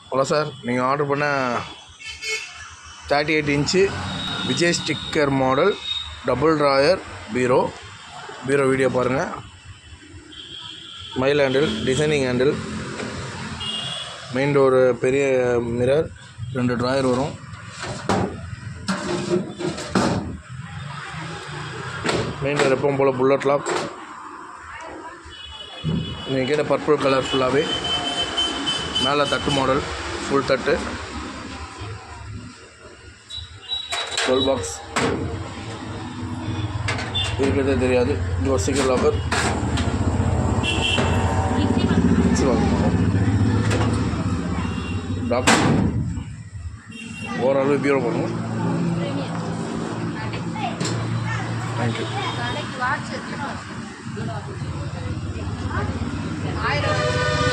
hello sir நீங்கள் order பண்ண thirty eight inch Vijay sticker model double drawer பீரோ பீரோ வீடியோ பாருங்கள் மைல் handle designing handle main door பெரிய மிரர் ரெண்டு ட்ராயர் வரும் மெயின் டோர் எப்பவும் போல் புல்லட் லாக் நீங்கள் கேட்ட பர்பிள் கலர் ஃபுல்லாகவே மேலே தட்டு மாடல் ஃபுல் தட்டு டுவெல் பாக்ஸ் இருக்கிறதே தெரியாது இது ஒரு சீக்கிரம் லாக்கர் டாக்டர் ஓரளவு பியூரோ பண்ணுவோம் தேங்க்யூ நாளைக்கு வாட்ச் எத்தனை வருஷம் ஆயிரம்